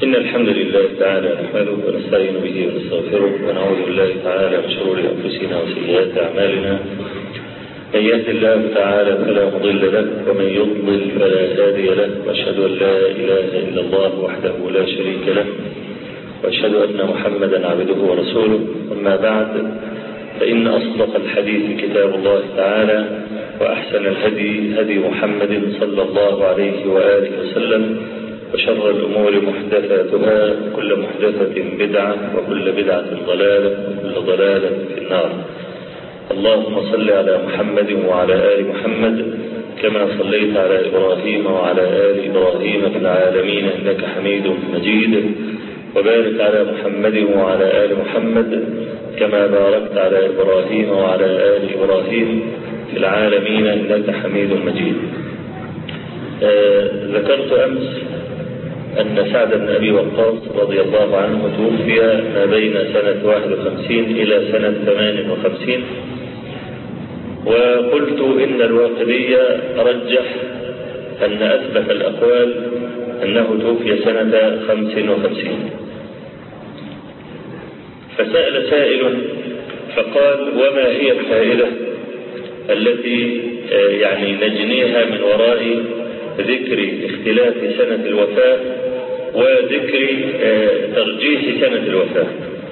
إن الحمد لله تعالى نحمده ونستعين به ونستغفره ونعوذ بالله تعالى من شرور أنفسنا وسيئات أعمالنا من يهد الله تعالى فلا مضل له ومن يضلل فلا هادي له وأشهد أن لا إله إلا الله وحده لا شريك له وأشهد أن محمدا عبده ورسوله أما بعد فإن أصدق الحديث كتاب الله تعالى وأحسن الهدي هدي محمد صلى الله عليه وآله وسلم وشر الأمور محدثاتها كل محدثة بدعة وكل بدعة ضلالة وكل ضلالة في النار اللهم صل على محمد وعلى آل محمد كما صليت على إبراهيم وعلى آل إبراهيم في العالمين إنك حميد مجيد وبارك على محمد وعلى آل محمد كما باركت على إبراهيم وعلى آل إبراهيم في العالمين إنك حميد مجيد آه ذكرت أمس أن سعد بن أبي وقاص رضي الله عنه توفي ما بين سنة 51 إلى سنة 58 وقلت إن الواقدي رجح أن أثبت الأقوال أنه توفي سنة 55 فسأل سائل فقال وما هي الفائدة التي يعني نجنيها من وراء ذكر اختلاف سنة الوفاة وذكر ترجيح سنة الوفاة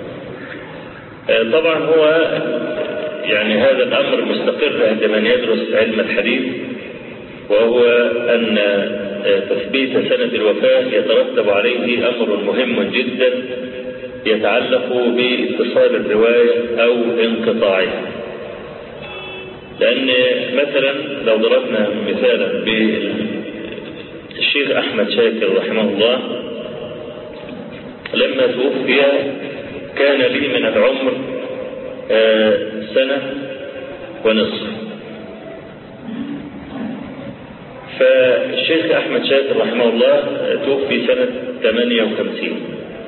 طبعا هو يعني هذا الأمر مستقر عند من يدرس علم الحديث وهو أن تثبيت سنة الوفاة يترتب عليه أمر مهم جدا يتعلق باتصال الرواية أو انقطاعها لأن مثلا لو ضربنا مثالا بالشيخ أحمد شاكر رحمه الله لما توفي كان لي من العمر سنة ونصف فالشيخ أحمد شاكر رحمه الله توفي سنة 58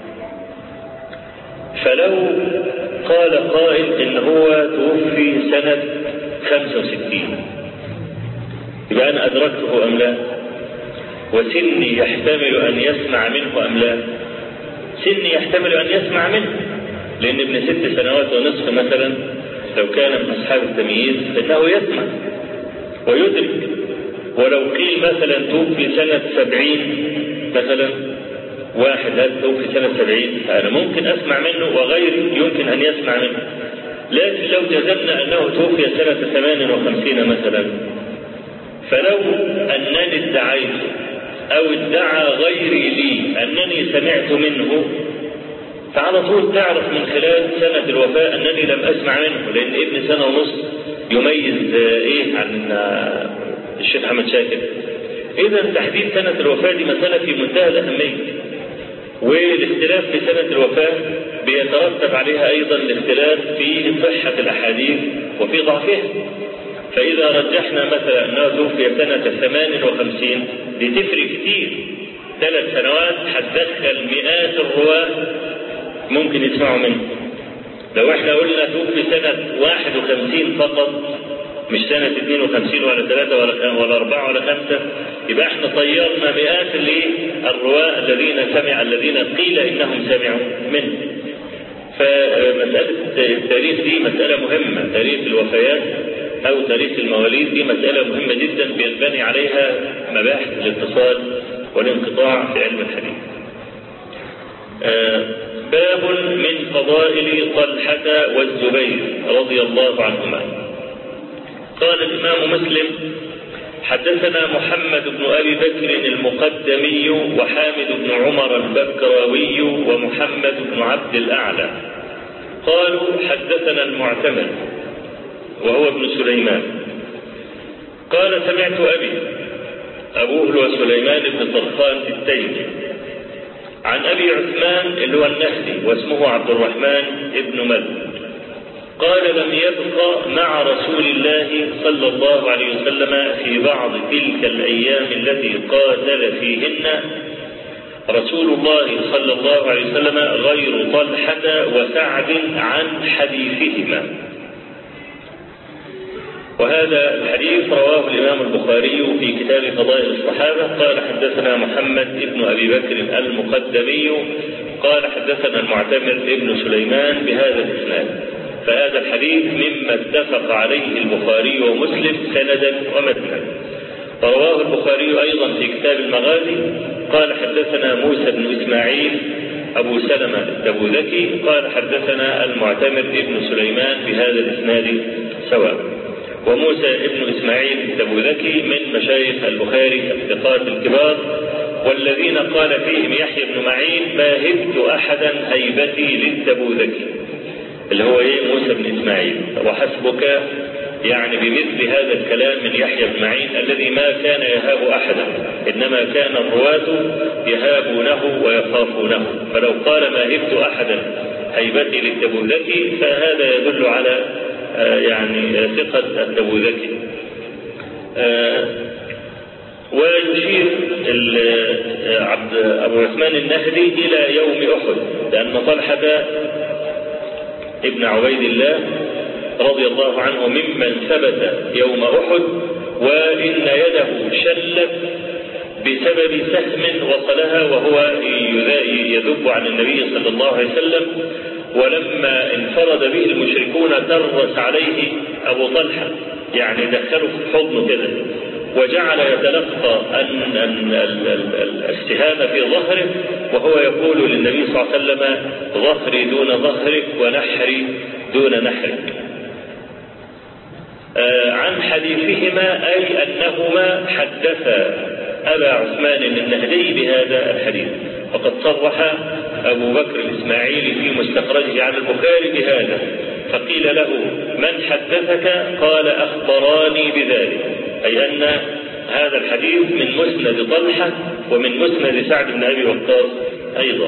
فلو قال قائل إن هو توفي سنة 65 يبقى أنا أدركته أم لا وسني يحتمل أن يسمع منه أم لا سني يحتمل أن يسمع منه لأن ابن ست سنوات ونصف مثلا لو كان من أصحاب التمييز فإنه يسمع ويدرك ولو قيل مثلا توفي سنة سبعين مثلا واحد هل توفي سنة سبعين فأنا ممكن أسمع منه وغيري يمكن أن يسمع منه لكن لو جزمنا أنه توفي سنة ثمان وخمسين مثلا فلو أنني ادعيت أو ادعى غيري لي أنني سمعت منه فعلى طول تعرف من خلال سنة الوفاة أنني لم أسمع منه لأن ابن سنة ونصف يميز إيه عن الشيخ أحمد شاكر إذا تحديد سنة الوفاة دي مسألة في منتهى الأهمية والاختلاف في سنة الوفاة بيترتب عليها أيضا الاختلاف في صحة الأحاديث وفي ضعفها فإذا رجحنا مثلا أنه توفي سنة 58 دي تفرق كتير ثلاث سنوات هتدخل مئات الرواة ممكن يسمعوا منه لو احنا قلنا توفي سنة 51 فقط مش سنة 52 ولا 3 ولا ولا 4 ولا 5 يبقى احنا طيرنا مئات الرواة الذين سمع الذين قيل انهم سمعوا منه فمسألة التاريخ دي مسألة مهمة تاريخ الوفيات أو تاريخ المواليد دي مسألة مهمة جدا بينبني عليها مباحث الاتصال والانقطاع في علم الحديث آه باب من فضائل طلحة والزبير رضي الله عنهما قال الإمام مسلم حدثنا محمد بن أبي بكر المقدمي وحامد بن عمر البكراوي ومحمد بن عبد الأعلى قالوا حدثنا المعتمد وهو ابن سليمان قال سمعت أبي أبوه هو سليمان بن طرخان التيمي عن أبي عثمان اللي هو النهدي واسمه عبد الرحمن بن مل قال لم يبق مع رسول الله صلى الله عليه وسلم في بعض تلك الأيام التي قاتل فيهن رسول الله صلى الله عليه وسلم غير طلحة وسعد عن حديثهما وهذا الحديث رواه الإمام البخاري في كتاب فضائل الصحابة قال حدثنا محمد بن أبي بكر المقدمي قال حدثنا المعتمر بن سليمان بهذا الإسناد فهذا الحديث مما اتفق عليه البخاري ومسلم سندا ومتنا ورواه البخاري أيضا في كتاب المغازي قال حدثنا موسى بن إسماعيل أبو سلمة التبوذكي قال حدثنا المعتمر بن سليمان بهذا الإسناد سواء وموسى بن إسماعيل التبوذكي من مشايخ البخاري الثقات الكبار والذين قال فيهم يحيى بن معين ما هبت أحدا هيبتي للتبوذكي اللي هو ايه موسى بن اسماعيل وحسبك يعني بمثل هذا الكلام من يحيى بن معين الذي ما كان يهاب احدا انما كان الرواة يهابونه ويخافونه فلو قال ما هبت احدا هيبتي للتبوذكي فهذا يدل على آه يعني ثقة التبوذكي آه ويشير عبد ابو عثمان النهدي الى يوم احد لان طلحه ابن عبيد الله رضي الله عنه ممن ثبت يوم أحد وإن يده شلت بسبب سهم وصلها وهو يذب عن النبي صلى الله عليه وسلم ولما انفرد به المشركون درس عليه أبو طلحة يعني دخله في حضنه كده وجعل يتلقى أن السهام في ظهره وهو يقول للنبي صلى الله عليه وسلم ظهري دون ظهرك ونحري دون نحرك آه عن حديثهما أي أنهما حدثا أبا عثمان النهدي بهذا الحديث وقد صرح أبو بكر الإسماعيلي في مستخرجه عن البخاري بهذا فقيل له من حدثك قال أخبراني بذلك أي أن هذا الحديث من مسند طلحة ومن مسند سعد بن أبي وقاص أيضا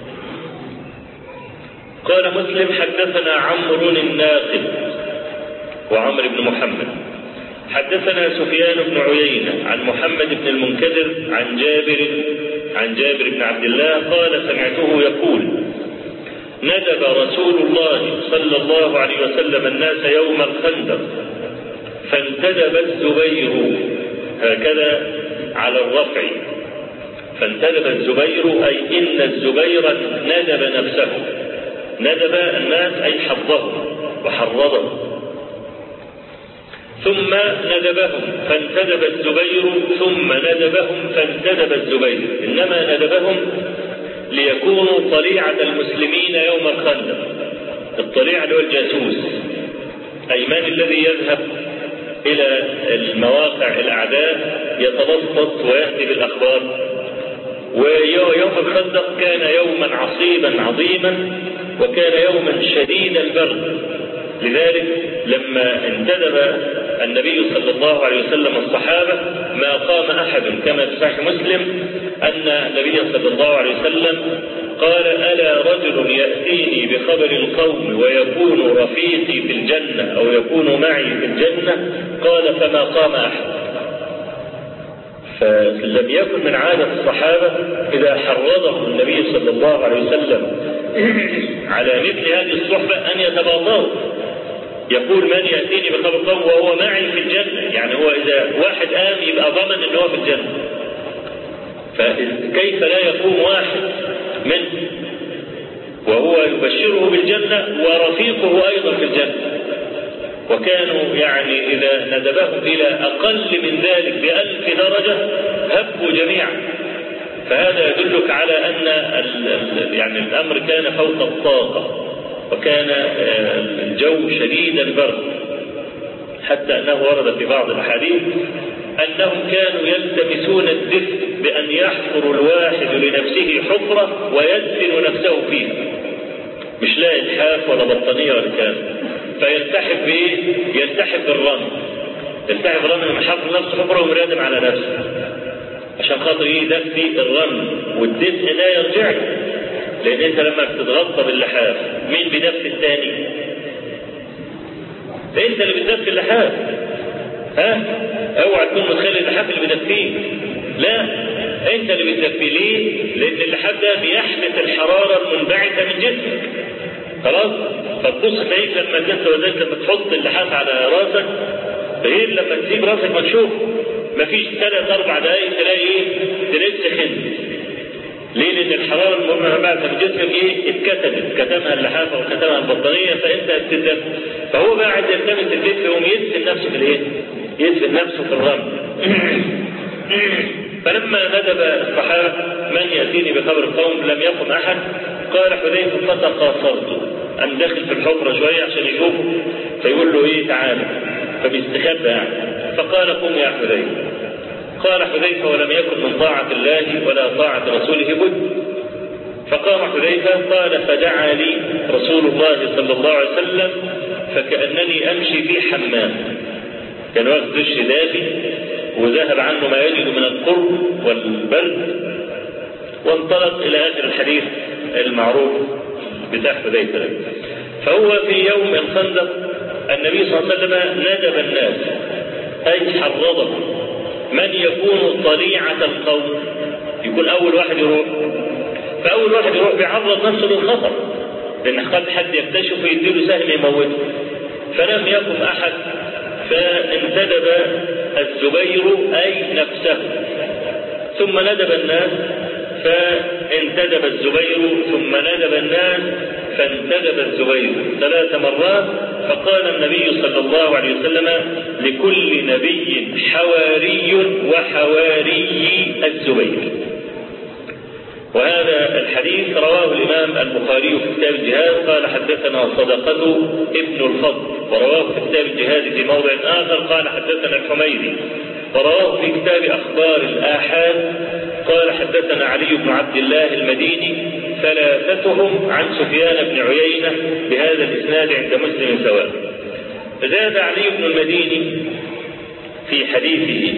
قال مسلم حدثنا عمرو الناقد وعمر بن محمد حدثنا سفيان بن عيينة عن محمد بن المنكدر عن جابر عن جابر بن عبد الله قال سمعته يقول ندب رسول الله صلى الله عليه وسلم الناس يوم الخندق فانتدب الزبير هكذا على الرفع فانتدب الزبير أي إن الزبير ندب نفسه ندب الناس أي حظه وحرضه ثم ندبهم فانتدب الزبير ثم ندبهم فانتدب الزبير إنما ندبهم ليكونوا طليعة المسلمين يوم الخندق الطليعة اللي هو الجاسوس أي من الذي يذهب إلى المواقع الأعداء يتبسط ويأتي بالأخبار ويوم الخندق كان يوما عصيبا عظيما وكان يوما شديد البرد لذلك لما انتدب النبي صلى الله عليه وسلم الصحابة ما قام أحد كما في صحيح مسلم أن النبي صلى الله عليه وسلم قال ألا رجل يأتيني بخبر القوم ويكون رفيقي في الجنة أو يكون معي في الجنة قال فما قام أحد فلم يكن من عادة الصحابة إذا حرضهم النبي صلى الله عليه وسلم على مثل هذه الصحبة أن يتباطؤوا يقول من يأتيني بخبر قوم وهو معي في الجنة يعني هو إذا واحد قام يبقى ضمن أنه هو في الجنة فكيف لا يقوم واحد منه وهو يبشره بالجنة ورفيقه أيضا في الجنة وكانوا يعني إذا ندبهم إلى أقل من ذلك بألف درجة هبوا جميعا فهذا يدلك على أن يعني الأمر كان فوق الطاقة وكان الجو شديد البرد حتى أنه ورد في بعض الأحاديث أنهم كانوا يلتمسون الدفء بأن يحفر الواحد لنفسه حفرة ويدفن نفسه فيه مش لاقي الحاف ولا بطانية ولا كلام فيلتحف بايه؟ يلتحف بالرمل يلتحف بالرمل لما حفر نفسه حفرة ومرادم على نفسه عشان خاطر ايه يدفي الرمل والدفء لا يرجع له لان انت لما بتتغطى باللحاف مين بيدفي الثاني؟ انت اللي بتدفي اللحاف ها؟ اوعى تكون متخيل اللحاف اللي بيدفيه لا انت اللي بتدفي ليه؟ لان اللحاف ده بيحبس الحراره المنبعثه من جسمك خلاص؟ فتبص تلاقيك لما انت وذلك لما تحط اللحاف على راسك غير لما تسيب راسك مكشوف مفيش ثلاث اربع دقائق تلاقي ايه؟ تلاقيك سخنت ليه؟ لأن الحرارة المرتفعة في جسمك إيه؟ اتكتمت، كتمها اللحافة وكتمها البطانية فأنت هتتدفى. فهو بقى عايز يلتمس البيت يقوم يدفن نفسه في الإيه؟ يدفن نفسه في الرمل. فلما ندب الصحابة من يأتيني بخبر القوم لم يقم أحد قال حذيفة فتقاصرت قام داخل في الحفرة شوية عشان يشوفه فيقول له إيه تعالى فبيستخبى يعني فقال قم يا حذيفة قال حذيفة ولم يكن من طاعة الله ولا طاعة رسوله بد فقام حذيفة قال فدعا لي رسول الله صلى الله عليه وسلم فكأنني أمشي في حمام كان واخد دش دافي وذهب عنه ما يجد من القرب والبرد وانطلق إلى آخر الحديث المعروف بتاع حذيفة فهو في يوم الخندق النبي صلى الله عليه وسلم ندب الناس أي حرضهم من يكون طليعة القوم يكون أول واحد يروح فأول واحد يروح بيعرض نفسه للخطر لأن قد حد يكتشف ويديله سهم يموته فلم يقم أحد فانتدب الزبير أي نفسه ثم ندب الناس فانتدب الزبير ثم ندب الناس فانتدب الزبير ثلاث مرات فقال النبي صلى الله عليه وسلم لكل نبي حواري وحواري الزبير وهذا الحديث رواه الإمام البخاري في كتاب الجهاد قال حدثنا صدقة ابن الفضل ورواه في كتاب الجهاد في موضع آخر قال حدثنا الحميدي ورواه في كتاب أخبار الآحاد قال حدثنا علي بن عبد الله المديني ثلاثتهم عن سفيان بن عيينة بهذا الإسناد عند مسلم سواء زاد علي بن المديني في حديثه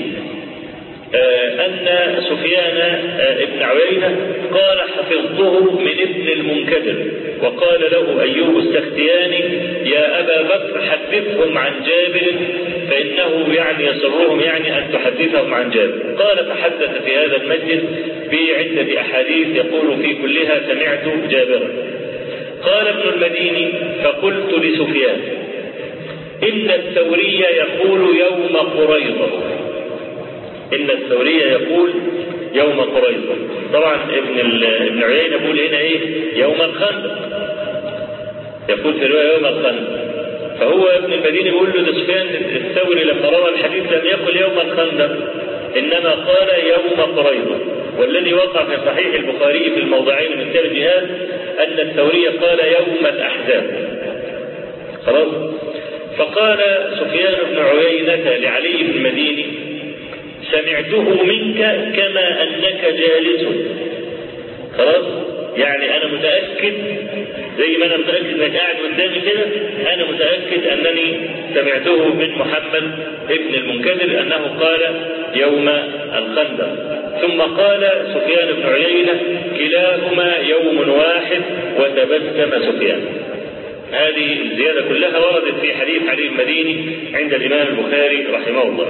أن سفيان بن عيينة قال حفظته من ابن المنكدر وقال له أيوب السختياني يا أبا بكر حدثهم عن جابر فإنه يعني يسرهم يعني أن تحدثهم عن جابر قال تحدث في هذا المسجد بعدة أحاديث يقول في كلها سمعت جابرا قال ابن المديني فقلت لسفيان إن الثوري يقول يوم قريضة إن الثوري يقول يوم قريظة طبعا ابن ابن عيينة يقول هنا إيه يوم الخندق يقول في الرواية يوم الخندق فهو ابن المديني بيقول له سفيان الثوري لما روى الحديث لم يقل يوم الخندق إنما قال يوم قريظة والذي وقع في صحيح البخاري في الموضعين من كتاب الجهاد أن الثوري قال يوم الأحزاب خلاص فقال سفيان بن عيينة لعلي بن المديني سمعته منك كما أنك جالس خلاص يعني أنا متأكد زي ما أنا متأكد أنك قاعد قدامي كده أنا متأكد أنني سمعته من محمد ابن المنكدر أنه قال يوم الخندق ثم قال سفيان بن عيينة كلاهما يوم واحد وتبسم سفيان هذه الزيادة كلها وردت في حديث علي المديني عند الإمام البخاري رحمه الله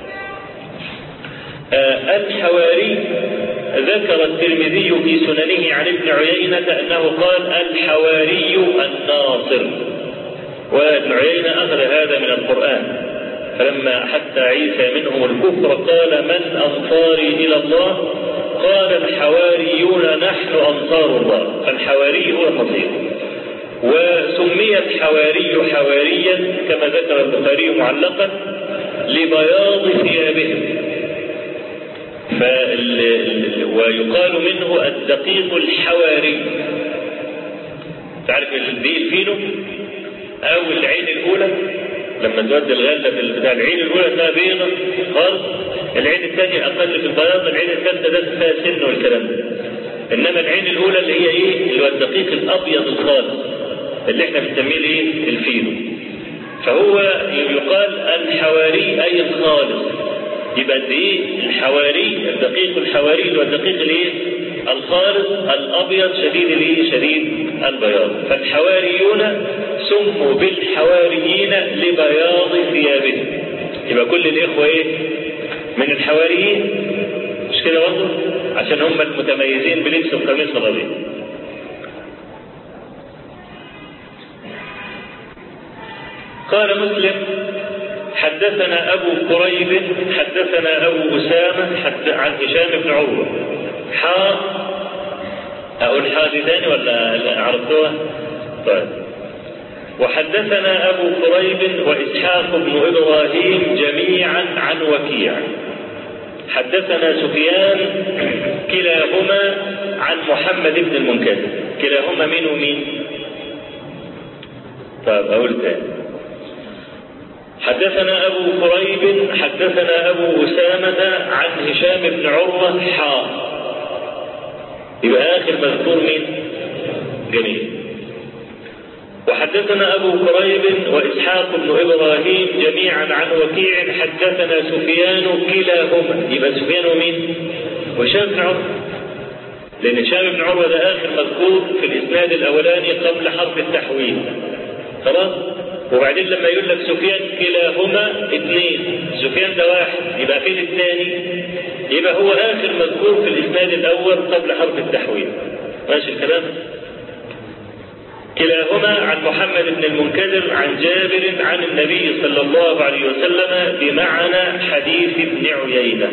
آه الحواري ذكر الترمذي في سننه عن ابن عيينة أنه قال الحواري الناصر وابن عيينة أخذ هذا من القرآن فلما حتى عيسى منهم الكفر قال من أنصاري إلى الله قال الحواريون نحن أنصار الله فالحواري هو النصير وسمي الحواري حواريا كما ذكر البخاري معلقا لبياض ثيابهم فال... ويقال منه الدقيق الحواري تعرف الدقيق الفينو او العين الاولى لما تودي الغله في بتاع العين الاولى اسمها بيضه خالص العين الثانيه اقل في البياض العين الثالثه ده فيها سن والكلام ده انما العين الاولى اللي هي ايه اللي هو الدقيق الابيض الخالص اللي احنا بنسميه الايه الفينو فهو يقال الحواري اي الخالص يبقى قد ايه الحواري الدقيق الحواري اللي هو الدقيق الايه الخالص الابيض شديد الايه شديد البياض فالحواريون سموا بالحواريين لبياض ثيابهم يبقى كل الاخوه ايه من الحواريين مش كده برضه عشان هم المتميزين بلبس القميص الابيض قال مسلم حدثنا أبو كريب حدثنا أبو أسامة حد عن هشام بن عروة حاء أقول حاء دي تاني ولا لا عرفتوها؟ طيب وحدثنا أبو كريب وإسحاق بن إبراهيم جميعا عن وكيع حدثنا سفيان كلاهما عن محمد بن المنكدر كلاهما مين ومين طيب أقول تاني حدثنا أبو كريب حدثنا أبو أسامة عن هشام بن عروة حاء يبقى آخر مذكور مين جميل وحدثنا أبو كريب وإسحاق بن إبراهيم جميعا عن وكيع حدثنا سفيان كلاهما يبقى سفيان ومين؟ وهشام بن عروة لأن هشام بن عروة ده آخر مذكور في الإسناد الأولاني قبل حرب التحويل خلاص؟ وبعدين لما يقول لك سفيان كلاهما اثنين سفيان ده واحد يبقى فين الثاني؟ يبقى هو آخر مذكور في الإسناد الأول قبل حرب التحويل ماشي الكلام؟ كلاهما عن محمد بن المنكدر عن جابر عن النبي صلى الله عليه وسلم بمعنى حديث ابن عيينة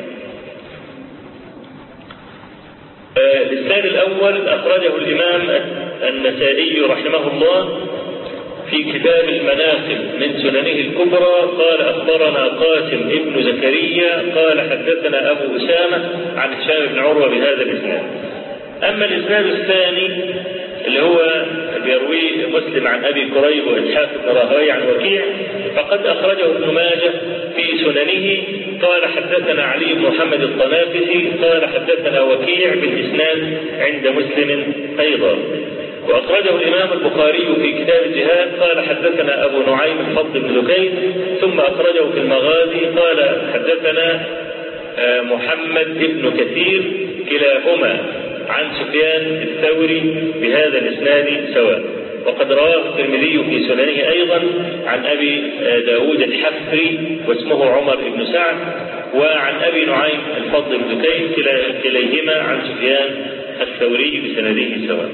الإسناد الأول أخرجه الإمام النسائي رحمه الله في كتاب المناقب من سننه الكبرى قال أخبرنا قاسم ابن زكريا قال حدثنا أبو أسامة عن هشام بن عروة بهذا الإسناد أما الإسناد الثاني اللي هو بيرويه مسلم عن ابي كريب واسحاق بن راهوي عن وكيع فقد اخرجه ابن ماجه في سننه قال حدثنا علي بن محمد الطنافسي قال حدثنا وكيع بالاسناد عند مسلم ايضا واخرجه الامام البخاري في كتاب الجهاد قال حدثنا ابو نعيم الفضل بن زكيد ثم اخرجه في المغازي قال حدثنا محمد بن كثير كلاهما عن سفيان الثوري بهذا الاسناد سواء وقد رواه الترمذي في سننه ايضا عن ابي داود الحفري واسمه عمر بن سعد وعن ابي نعيم الفضل بن كيس كليهما عن سفيان الثوري بسنده سواء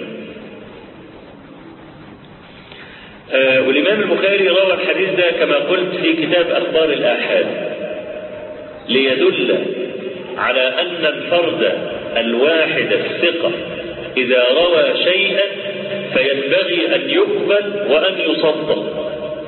آه والامام البخاري روى الحديث ده كما قلت في كتاب اخبار الاحاد ليدل على ان الفرد الواحد الثقة إذا روى شيئا فينبغي أن يقبل وأن يصدق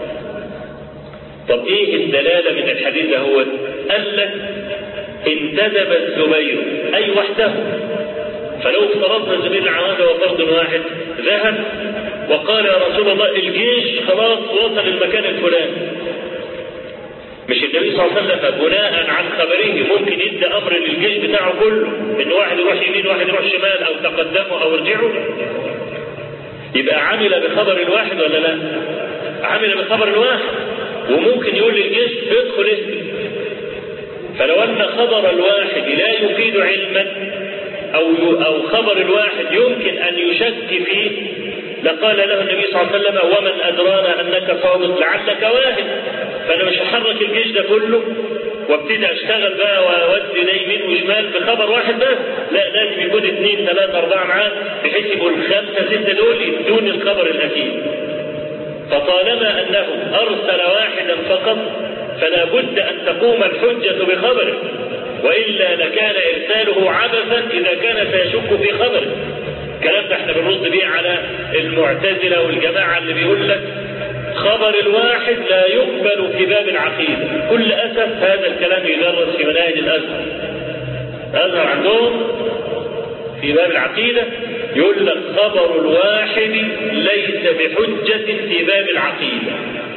طب إيه الدلالة من الحديث هو قال لك انتدب الزبير أي وحده فلو افترضنا الزبير العوام هو فرد واحد ذهب وقال يا رسول الله الجيش خلاص وصل المكان الفلاني مش النبي صلى الله عليه وسلم بناء عن خبره ممكن يدي امر للجيش بتاعه كله ان واحد يروح يمين واحد يروح شمال او تقدموا او ارجعوا يبقى عمل بخبر الواحد ولا لا عمل بخبر الواحد وممكن يقول للجيش ادخل اسمي فلو ان خبر الواحد لا يفيد علما او او خبر الواحد يمكن ان يشك فيه لقال له النبي صلى الله عليه وسلم ومن ادرانا انك صادق لعلك واحد فانا مش هحرك الجيش ده كله وابتدي اشتغل بقى واودي ده يمين وشمال بخبر واحد بس لا لازم يكون اثنين ثلاثة أربعة معاه بحيث يبقوا الخمسة ستة دول يدون الخبر الأكيد فطالما أنه أرسل واحدا فقط فلا بد أن تقوم الحجة بخبره وإلا لكان إرساله عبثا إذا كان سيشك في خبره الكلام ده احنا بنرد بيه على المعتزلة والجماعة اللي بيقول لك خبر الواحد لا يقبل في باب العقيدة كل أسف هذا الكلام يدرس في مناهج الأزهر الأزهر عندهم في باب العقيدة يقول لك خبر الواحد ليس بحجة في باب العقيدة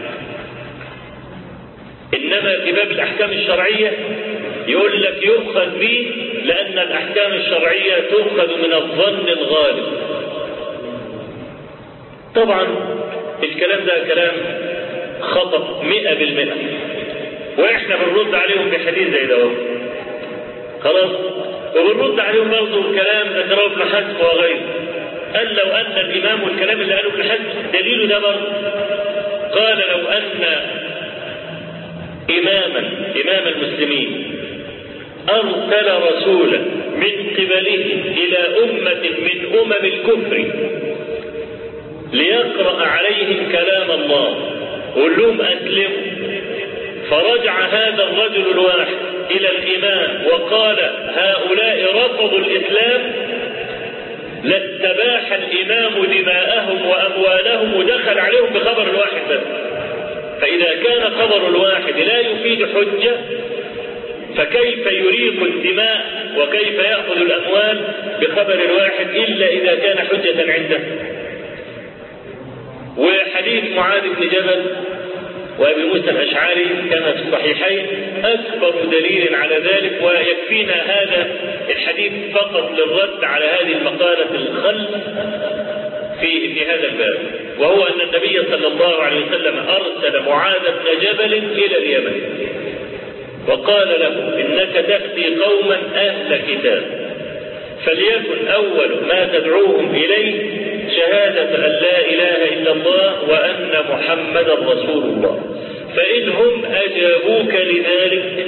إنما في باب الأحكام الشرعية يقول لك يؤخذ به لأن الأحكام الشرعية تؤخذ من الظن الغالب طبعا الكلام ده كلام خطأ مئة بالمئة وإحنا بنرد عليهم بحديث زي ده خلاص وبنرد عليهم برضه كلام ذكره ابن حزم وغيره قال لو أن الإمام والكلام اللي قاله ابن حزم دليله ده برضه قال لو أن إماما إمام المسلمين أرسل رسولا من قبله إلى أمة من أمم الكفر ليقرأ عليهم كلام الله قل لهم أسلموا فرجع هذا الرجل الواحد إلى الإمام وقال هؤلاء رفضوا الإسلام لاستباح الإمام دماءهم وأموالهم ودخل عليهم بخبر الواحد بس فإذا كان خبر الواحد لا يفيد حجة فكيف يريق الدماء وكيف يأخذ الأموال بخبر الواحد إلا إذا كان حجة عنده وحديث معاذ بن جبل وابي موسى الاشعري كما في الصحيحين اكبر دليل على ذلك ويكفينا هذا الحديث فقط للرد على هذه المقاله الخل في في هذا الباب وهو ان النبي صلى الله عليه وسلم ارسل معاذ بن جبل الى اليمن وقال له انك تاتي قوما اهل كتاب فليكن اول ما تدعوهم اليه شهادة أن لا إله إلا الله وأن محمدا رسول الله فإن هم أجابوك لذلك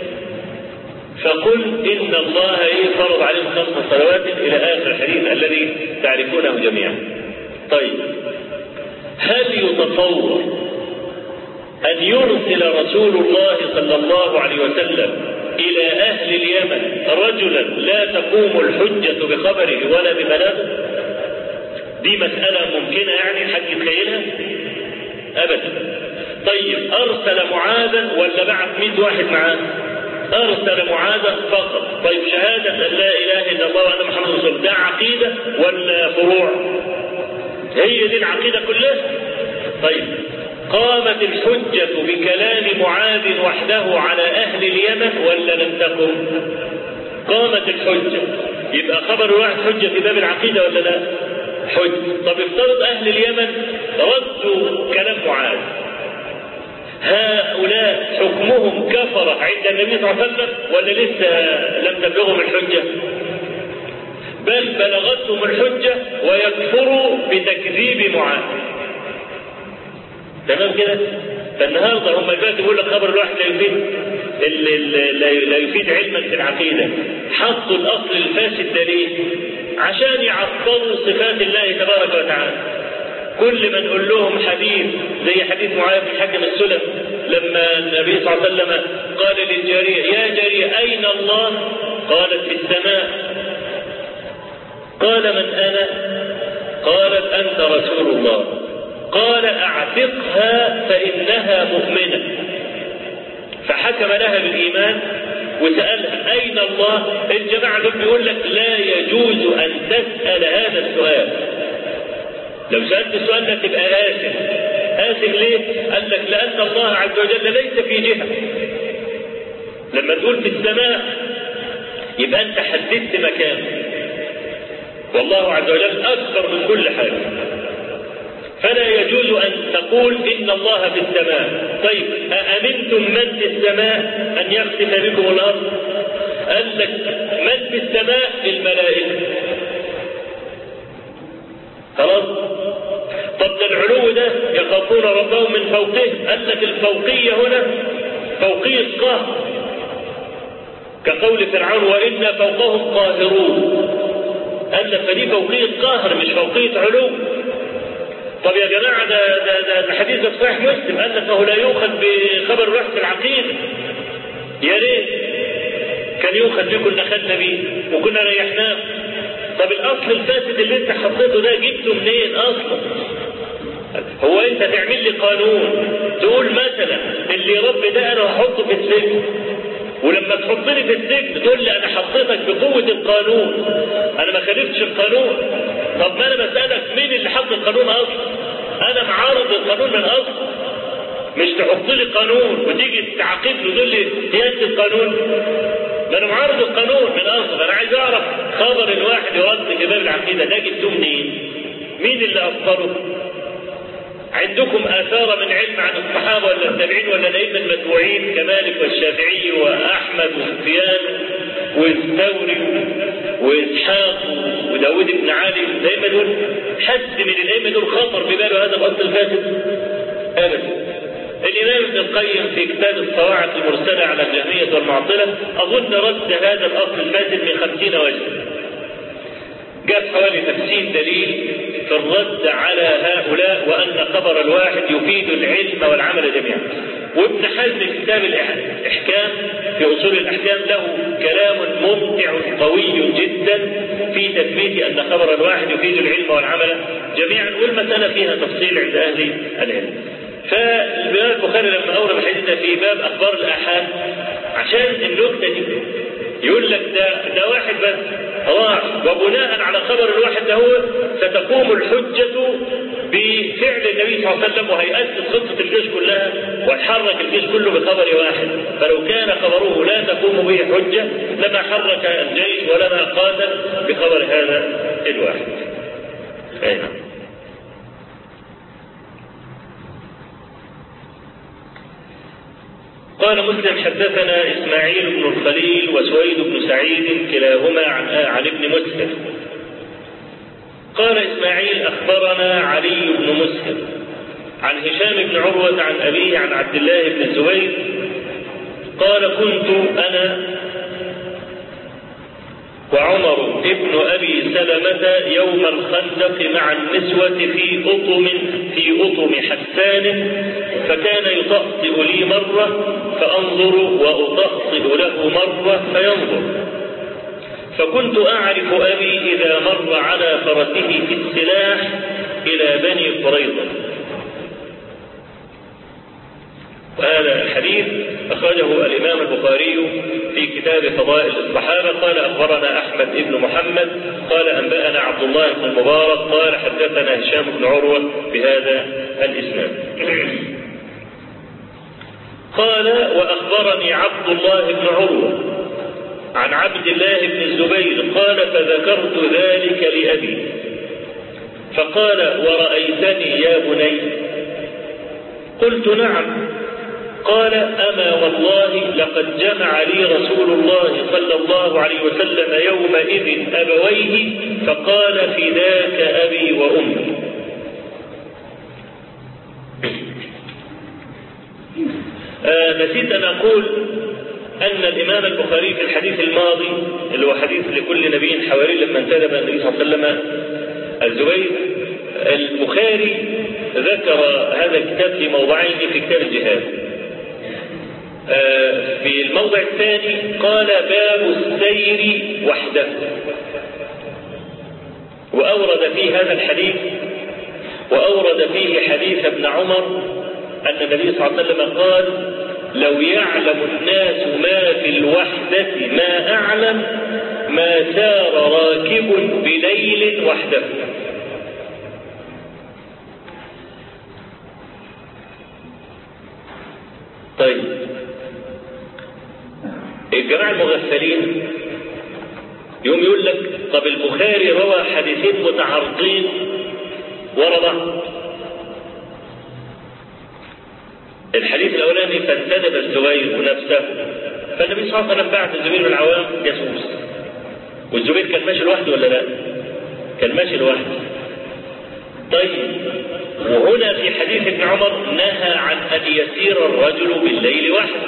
فقل إن الله فرض عليهم خمس صلوات إلى آخر الحديث الذي تعرفونه جميعا طيب هل يتصور أن يرسل رسول الله صلى الله عليه وسلم إلى أهل اليمن رجلا لا تقوم الحجة بخبره ولا ببلاغه دي مسألة ممكنة يعني حد يتخيلها؟ أبدا. طيب أرسل معاذا ولا بعث 100 واحد معاه؟ أرسل معاذا فقط. طيب شهادة أن لا إله إلا الله وأن محمد رسول الله ده عقيدة ولا فروع؟ هي دي العقيدة كلها؟ طيب قامت الحجة بكلام معاذ وحده على أهل اليمن ولا لم تقم؟ قامت الحجة يبقى خبر واحد حجة في باب العقيدة ولا لا؟ حج طب افترض اهل اليمن ردوا كلام معاذ هؤلاء حكمهم كفر عند النبي صلى الله عليه وسلم ولا لسه لم تبلغهم الحجه بل بلغتهم الحجه ويكفروا بتكذيب معاذ تمام كده فالنهارده هم دلوقتي بيقول لك خبر الواحد لا يفيد لا يفيد علما في العقيده حطوا الاصل الفاسد ده ليه؟ عشان يعطلوا صفات الله تبارك وتعالى كل ما نقول لهم حديث زي حديث معاذ بن حكم السلم لما النبي صلى الله عليه وسلم قال للجارية يا جارية أين الله؟ قالت في السماء قال من أنا؟ قالت أنت رسول الله قال أعتقها فإنها مؤمنة فحكم لها بالإيمان وسألها أين الله؟ الجماعة دول بيقول لك لا يجوز أن تسأل هذا السؤال. لو سألت السؤال ده تبقى آثم. آثم ليه؟ قال لك لأن الله عز وجل ليس في جهة. لما تقول في السماء يبقى أنت حددت مكانه. والله عز وجل أكبر من كل حاجة. فلا يجوز أن تقول إن الله في السماء طيب أأمنتم من في السماء أن يخسف بكم الأرض قال لك من في السماء الملائكة خلاص طب ده العلو ده يخافون ربهم من فوقهم قال لك الفوقية هنا فوقية قهر كقول فرعون وإنا فوقهم قاهرون قال لك فدي فوقية قهر مش فوقية علو طب يا جماعة ده ده ده, ده حديث في صحيح مسلم قال لك فهو لا يؤخذ بخبر الروح في العقيدة يا ريت كان يؤخذ بيه كنا خدنا بيه وكنا ريحناه طب الأصل الفاسد اللي أنت حطيته ده جبته منين أصلا؟ هو أنت تعمل لي قانون تقول مثلا اللي يربي ده أنا هحطه في السجن ولما تحطني في السجن تقول لي انا حطيتك بقوه القانون انا ما خالفتش القانون طب ما انا بسالك مين اللي حط القانون اصلا انا معارض القانون من اصل مش تحط لي قانون وتيجي تعاقبني وتقول لي سياسه القانون ما انا معارض القانون من اصل انا عايز اعرف خبر الواحد يرد في باب العقيده ده جبتوه منين؟ مين اللي اصدره؟ عندكم آثار من علم عن الصحابة ولا التابعين ولا الأئمة المتبوعين كمالك والشافعي وأحمد وسفيان والثوري وإسحاق وداود بن علي الأئمة دول حد من الأئمة دول خطر بباله هذا الأصل الفاسد أبدا الإمام ابن القيم في كتاب الصواعق المرسلة على الجهمية والمعطلة أظن رد هذا الأصل الفاسد من خمسين وجه جاب حوالي خمسين دليل في الرد على هؤلاء وأن خبر الواحد يفيد العلم والعمل جميعا وابن حزم في كتاب الإحكام في أصول الأحكام له كلام ممتع قوي جدا في تثبيت أن خبر الواحد يفيد العلم والعمل جميعا والمسألة فيها تفصيل عند أهل العلم فالإمام البخاري لما أورد الحديث في باب أخبار الآحاد عشان النكتة دي يقول لك ده ده واحد بس خلاص وبناء على خبر الواحد ده هو ستقوم الحجة بفعل النبي صلى الله عليه وسلم وهيأسس خطة الجيش كلها ويحرك الجيش كله بخبر واحد فلو كان خبره لا تقوم به حجة لما حرك الجيش ولما قاتل بخبر هذا الواحد أي نعم قال مسلم حدثنا إسماعيل بن الخليل وسويد بن سعيد كلاهما عن عن ابن مسلم قال إسماعيل أخبرنا علي بن مسلم عن هشام بن عروة عن أبيه عن عبد الله بن الزبير قال كنت أنا وعمر ابن أبي سلمة يوم الخندق مع النسوة في أطم في أطم حسان فكان يطأطئ لي مرة فأنظر وأطأطئ له مرة فينظر فكنت أعرف أبي إذا مر على فرسه في السلاح إلى بني قريظة وهذا الحديث أخرجه الإمام البخاري في كتاب فضائل الصحابة قال أخبرنا أحمد بن محمد قال أنبأنا عبد الله بن المبارك قال حدثنا هشام بن عروة بهذا الإسناد قال وأخبرني عبد الله بن عروة عن عبد الله بن الزبير قال فذكرت ذلك لأبي فقال ورأيتني يا بني قلت نعم قال أما والله لقد جمع لي رسول الله صلى الله عليه وسلم يومئذ أبويه فقال فداك أبي وأمي آه نسيت أن أقول أن الإمام البخاري في الحديث الماضي اللي هو حديث لكل نبي حواري لما انتدب النبي صلى الله عليه وسلم الزبير البخاري ذكر هذا الكتاب في موضعين في كتاب الجهاد في الموضع الثاني قال باب السير وحده وأورد فيه هذا الحديث وأورد فيه حديث ابن عمر أن النبي صلى الله عليه وسلم قال لو يعلم الناس ما في الوحدة ما أعلم ما سار راكب بليل وحده طيب الجماعة المغفلين يوم يقول لك طب البخاري روى حديثين متعارضين ورا بعض الحديث الاولاني فانتدب الزبير نفسه فالنبي صلى الله عليه وسلم بعت الزبير بن العوام جاسوس والزبير كان ماشي لوحده ولا لا؟ كان ماشي لوحده طيب وهنا في حديث ابن عمر نهى عن ان يسير الرجل بالليل وحده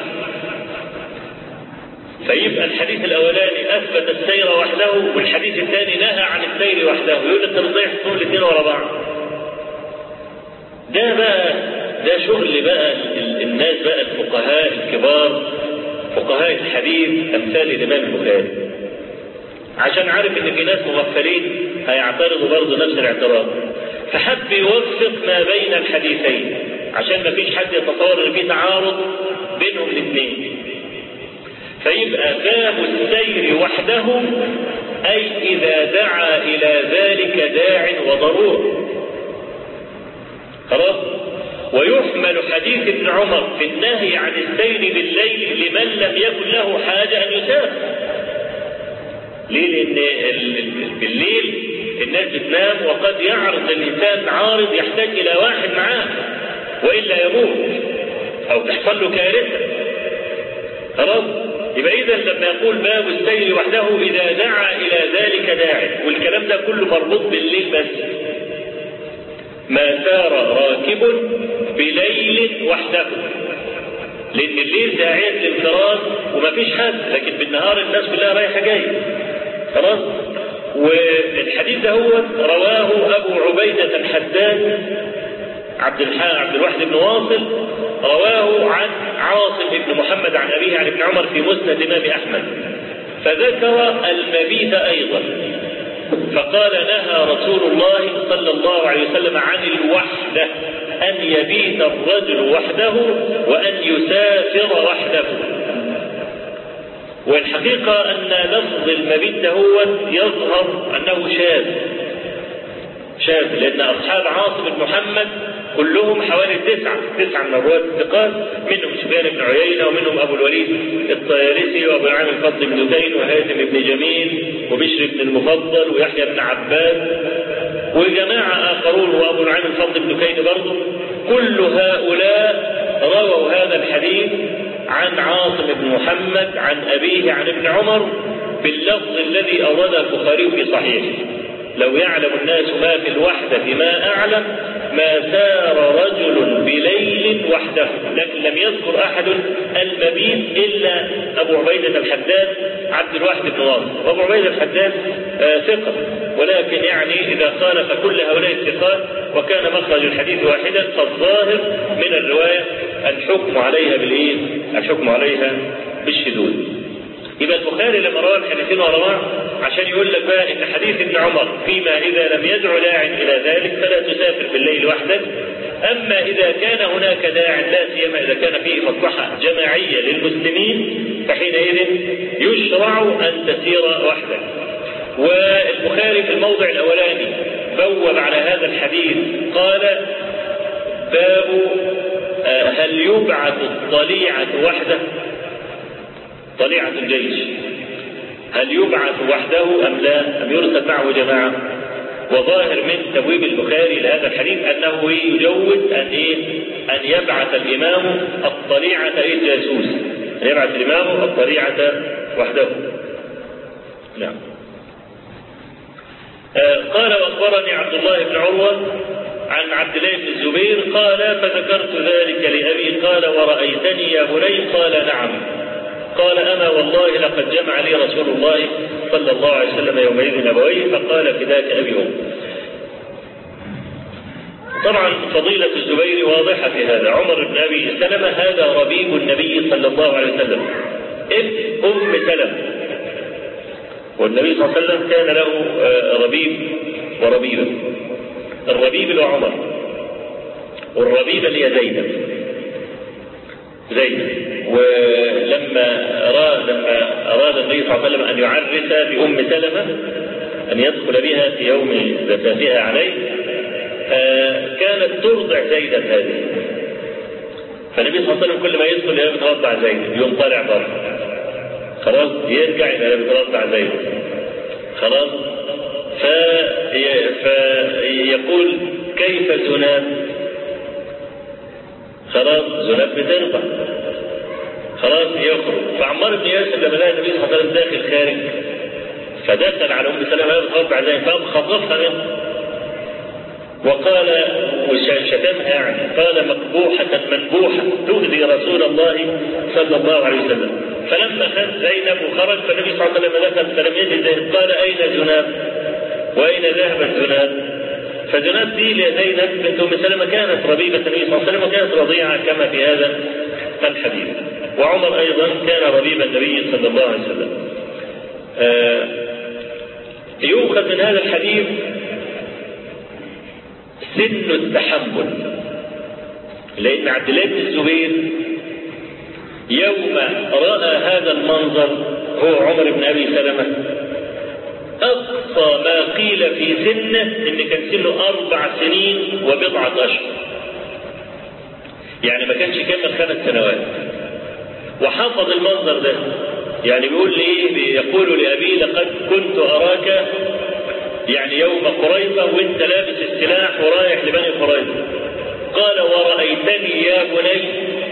فيبقى الحديث الاولاني اثبت السير وحده والحديث الثاني نهى عن السير وحده يقول انت بتضيع تقول الاثنين ورا بعض ده بقى ده شغل بقى الناس بقى الفقهاء الكبار فقهاء الحديث امثال الامام البخاري عشان عارف ان في ناس مغفلين هيعترضوا برضه نفس الاعتراض فحب يوفق ما بين الحديثين عشان ما فيش حد يتصور ان في تعارض بينهم الاثنين فيبقى باب السير وحده أي إذا دعا إلى ذلك داع وضرور خلاص ويحمل حديث ابن عمر في النهي عن السير بالليل لمن لم يكن له حاجة أن يسافر ليه لأن بالليل الناس بتنام وقد يعرض الإنسان عارض يحتاج إلى واحد معاه وإلا يموت أو تحصل له كارثة خلاص يبقى إذا لما يقول باب السير وحده إذا دعا إلى ذلك داعي والكلام ده كله مربوط بالليل بس ما سار راكب بليل وحده لأن الليل داعية للانفراد وما فيش حد لكن بالنهار الناس كلها رايحة جاية خلاص والحديث ده هو رواه أبو عبيدة الحداد عبد الحا عبد الواحد بن واصل رواه عن عاصم بن محمد عن أبيه عن ابن عمر في مسند الإمام أحمد فذكر المبيت أيضا فقال نهى رسول الله صلى الله عليه وسلم عن الوحدة أن يبيت الرجل وحده وأن يسافر وحده والحقيقة أن لفظ المبيت هو يظهر أنه شاذ شاذ لأن أصحاب عاصم بن محمد كلهم حوالي تسعة تسعة من الرواة الثقات منهم سفيان بن عيينة ومنهم أبو الوليد الطيالسي وأبو العام الفضل بن دثين وهاشم بن جميل وبشر بن المفضل ويحيى بن عباد وجماعة آخرون وأبو العام الفضل بن كين برضه كل هؤلاء رووا هذا الحديث عن عاصم بن محمد عن أبيه عن ابن عمر باللفظ الذي أورده البخاري في صحيحه لو يعلم الناس ما في الوحدة ما أعلم ما سار رجل بليل وحده لكن لم يذكر أحد المبيت إلا أبو عبيدة الحداد عبد الواحد بن واصل وأبو عبيدة الحداد آه ثقة ولكن يعني إذا خالف كل هؤلاء الثقات وكان مخرج الحديث واحدا فالظاهر من الرواية الحكم عليها بالإيه؟ الحكم عليها بالشذوذ يبقى البخاري لما روى الحديثين ورا بعض عشان يقول لك بقى ان حديث ابن عمر فيما اذا لم يدعو داع الى ذلك فلا تسافر بالليل وحدك اما اذا كان هناك داع لا سيما اذا كان فيه مصلحه جماعيه للمسلمين فحينئذ يشرع ان تسير وحدك والبخاري في الموضع الاولاني بوب على هذا الحديث قال باب هل يبعث الطليعه وحده طليعة الجيش هل يبعث وحده أم لا أم يرسل معه جماعة وظاهر من تبويب البخاري لهذا الحديث أنه يجوز أن إيه أن يبعث الإمام الطليعة إيه الجاسوس أن يبعث الإمام الطليعة وحده نعم آه قال وأخبرني عبد الله بن عروة عن عبد الله بن الزبير قال فذكرت ذلك لأبي قال ورأيتني يا بني قال نعم قال أما والله لقد جمع لي رسول الله صلى الله عليه وسلم يومئذ أبويه فقال فداك أبي أم طبعا فضيلة الزبير واضحة في هذا عمر بن أبي سلمة هذا ربيب النبي صلى الله عليه وسلم ابن أم سلمة والنبي صلى الله عليه وسلم كان له ربيب وربيبة الربيب اللي هو عمر والربيبة اللي هي زينب زينب ولما أراد لما أراد النبي صلى الله عليه وسلم أن يعرس بأم سلمة أن يدخل بها في يوم زفافها عليه آه كانت ترضع زينب هذه فالنبي صلى الله عليه وسلم كل ما يدخل يلاقي بترضع زينب يوم طالع بره خلاص يرجع يلاقي بترضع زينب خلاص في فيقول كيف زناب خلاص زناب بترضع خلاص يخرج فعمار بن ياسر لما لقى النبي صلى الله عليه وسلم داخل خارج فدخل على ام سلمه بترضع زي فقام خطفها منه وقال وشتمها يعني قال مقبوحة منبوحة تؤذي رسول الله صلى الله عليه وسلم فلما خد زينب وخرج فالنبي صلى الله عليه وسلم دخل فلم يجد زينب قال أين زناب وأين ذهبت زناب فزناب دي لزينب بنت ام سلمه كانت ربيبه النبي صلى الله عليه وسلم وكانت رضيعه كما في هذا الحديث وعمر ايضا كان ربيب النبي صلى الله عليه وسلم آه يؤخذ من هذا الحديث سن التحمل لان عبد الله بن الزبير يوم راى هذا المنظر هو عمر بن ابي سلمه أقصى ما قيل في سنه إن كان سنه أربع سنين وبضعة أشهر. يعني ما كانش كمل خمس سنوات. وحفظ المنظر ده. يعني بيقول لي إيه؟ يقول لأبي لقد كنت أراك يعني يوم قريظة وأنت لابس السلاح ورايح لبني قريظة. قال ورأيتني يا بني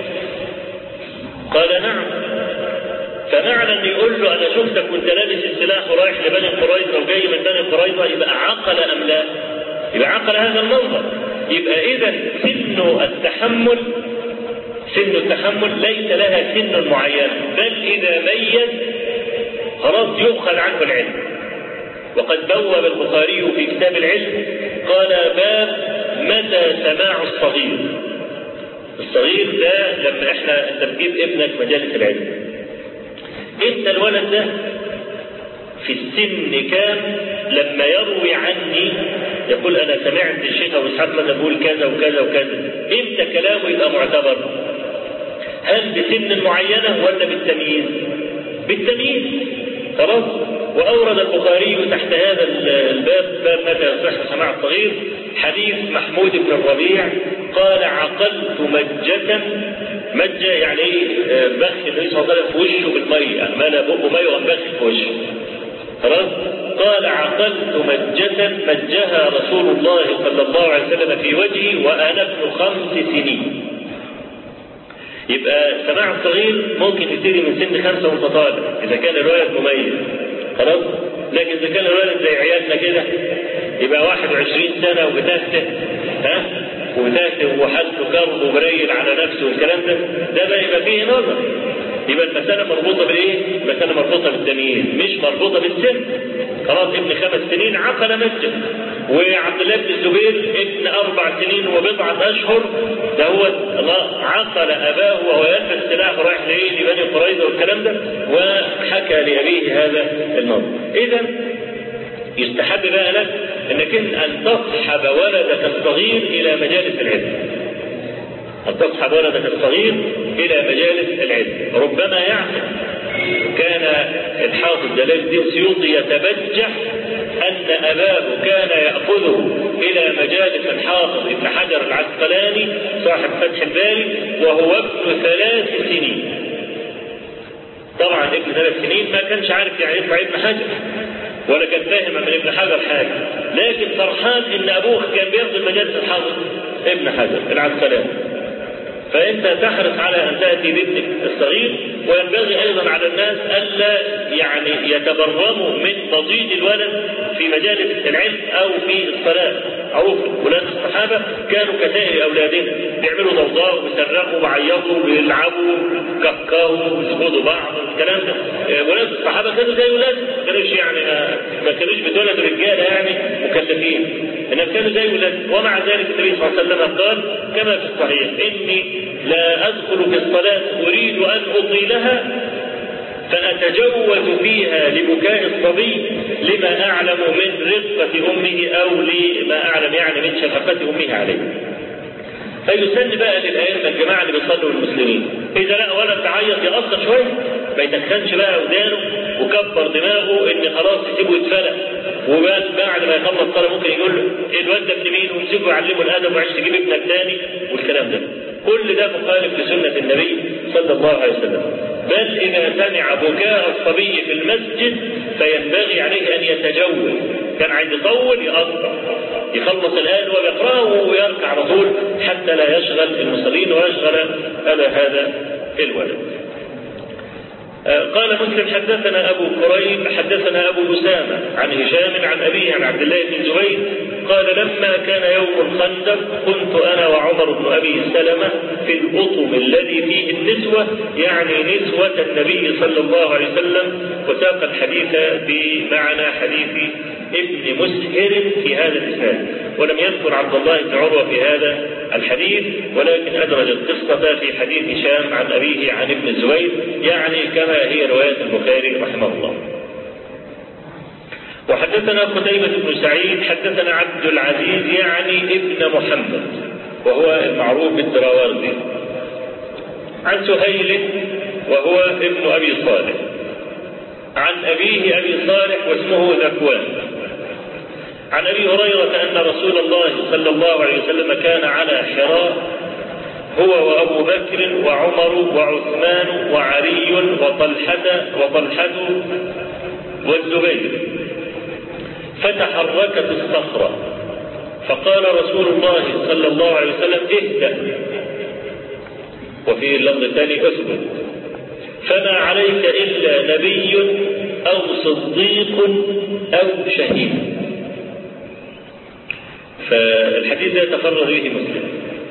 قال نعم فمعنى ان يقول له انا شفتك وانت لابس السلاح ورايح لبني قريظه وجاي من بني قريظه يبقى عقل ام لا؟ يبقى عقل هذا المنظر يبقى اذا سن التحمل سن التحمل ليس لها سن معين بل اذا ميز خلاص يؤخذ عنه العلم وقد بوب البخاري في كتاب العلم قال باب متى سماع الصغير الصغير ده لما احنا انت بتجيب ابنك مجالس العلم انت الولد ده في السن كام لما يروي عني يقول انا سمعت الشيخ ابو اسحاق مثلا بيقول كذا وكذا وكذا امتى كلامه يبقى معتبر هل بسن معينه ولا بالتمييز بالتمييز خلاص واورد البخاري تحت هذا الباب باب متى يصح سماع الصغير حديث محمود بن الربيع قال عقلت مجة مجة يعني ايه بخ النبي صلى الله عليه وسلم في وشه بالمية يعني ملا بقه مية وبخ في وشه خلاص قال عقلت مجة مجها رسول الله صلى الله عليه وسلم في وجهي وأنا ابن خمس سنين يبقى سماع الصغير ممكن يبتدي من سن خمسة وانت طالع إذا كان الولد مميز خلاص لكن إذا كان الولد زي عيالنا كده يبقى 21 سنة وبتهته ها وبتهته وحالته كرب وبريل على نفسه والكلام ده ده بقى يبقى فيه نظر يبقى المسألة مربوطة بالإيه؟ المسألة مربوطة بالتمييز مش مربوطة بالسن خلاص ابن خمس سنين عقل مجد وعبد الله بن الزبير ابن أربع سنين وبضعة أشهر ده هو عقل أباه وهو يلبس سلاح رايح لإيه لبني قريظة والكلام ده وحكى لأبيه هذا النظر إذا يستحب بقى لك انك ان تصحب ولدك الصغير الى مجالس العلم أن تصحب ولدك الصغير إلى مجالس العلم ربما يعلم كان الحافظ جلال الدين السيوطي يتبجح أن أباه كان يأخذه إلى مجالس الحافظ ابن حجر العسقلاني صاحب فتح الباري وهو ابن ثلاث سنين طبعا ابن ثلاث سنين ما كانش عارف يعني يطلع ابن حجر ولا كان فاهم من ابن حجر حاجة لكن فرحان ان ابوه كان بياخذ مجالس الحافظ ابن حجر العسقلاني فانت تحرص على ان تاتي بابنك الصغير وينبغي ايضا على الناس الا يعني يتبرموا من مضيج الولد في مجالس العلم او في الصلاه معروف ولاد الصحابه كانوا كسائر اولادنا بيعملوا ضوضاء وبيصرخوا وبيعيطوا وبيلعبوا كفكاوا ويسقطوا بعض والكلام ده ولاد الصحابه كانوا زي ولاد ما كانوش يعني ما كانوش بتولد رجاله يعني مكلفين انما كانوا زي ولاد ومع ذلك النبي صلى الله عليه وسلم قال كما في الصحيح اني لا ادخل في الصلاه اريد ان اطيلها فأتجوز فيها لبكاء الصبي لما أعلم من رقة أمه أو لما أعلم يعني من شفقة أمه عليه. فيسن بقى للأئمة الجماعة اللي بيصلوا المسلمين إذا لقى ولد تعيط يقصر شوية ما يدخلش بقى ودانه وكبر دماغه إن خلاص يسيبه يتفلق وبعد بعد ما يخلص الصلاة ممكن يقول له الواد ده ابن مين ويمسكه يعلمه الأدب وعايز تجيب ابنك تاني والكلام ده كل ده مخالف لسنة النبي صلى الله عليه وسلم بل إذا سمع بكاء الصبي في المسجد فينبغي عليه أن يتجوز كان عايز يطول يقطع يخلص الآن ويقرأه ويركع على طول حتى لا يشغل المصلين ويشغل أبا هذا الولد قال مسلم حدثنا أبو كريب حدثنا أبو أسامة عن هشام عن أبيه عن عبد الله بن زبير قال لما كان يوم الخندق كنت أنا وعمر بن أبي سلمة في الأطم الذي فيه النسوة يعني نسوة النبي صلى الله عليه وسلم وساق الحديث بمعنى حديث ابن مسهر في هذا الإسناد ولم يذكر عبد الله بن عروة في هذا الحديث ولكن أدرج القصة في حديث هشام عن أبيه عن ابن الزبير يعني كما هي رواية البخاري رحمه الله وحدثنا قتيبة بن سعيد حدثنا عبد العزيز يعني ابن محمد وهو المعروف بالدراوردي عن سهيل وهو ابن أبي صالح عن أبيه أبي صالح واسمه ذكوان عن أبي هريرة أن رسول الله صلى الله عليه وسلم كان على حراء هو وأبو بكر وعمر وعثمان وعلي وطلحة وطلحة والزبير فتحركت الصخرة فقال رسول الله صلى الله عليه وسلم اهدأ وفي اللفظ الثاني اثبت فما عليك إلا نبي أو صديق أو شهيد فالحديث ده تفرد به مسلم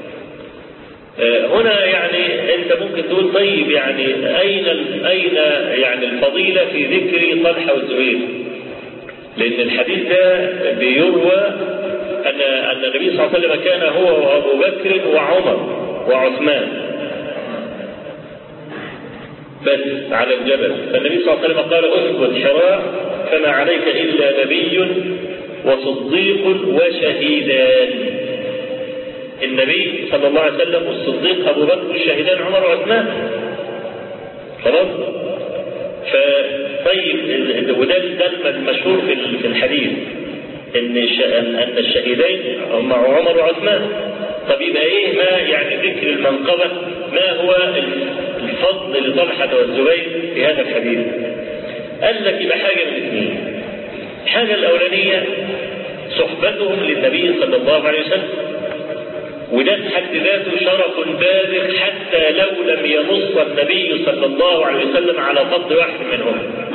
هنا يعني انت ممكن تقول طيب يعني اين اين يعني الفضيله في ذكر طلحه والزبير؟ لان الحديث ده بيروى ان أن أن النبي صلى الله عليه وسلم كان هو وأبو بكر وعمر وعثمان بس على الجبل فالنبي صلى الله عليه وسلم قال اثبت حراء فما عليك إلا نبي وصديق وشهيدان النبي صلى الله عليه وسلم والصديق أبو بكر والشهيدان عمر وعثمان خلاص فطيب وده ده المشهور في الحديث ان ان الشهيدين هم عمر وعثمان طب يبقى ايه ما يعني ذكر المنقبه ما هو الفضل لطلحه والزبير في هذا الحديث قال لك يبقى حاجه من اثنين الحاجه الاولانيه صحبتهم للنبي صلى الله عليه وسلم وده في حد ذاته شرف بالغ حتى لو لم ينص النبي صلى الله عليه وسلم على فضل واحد منهم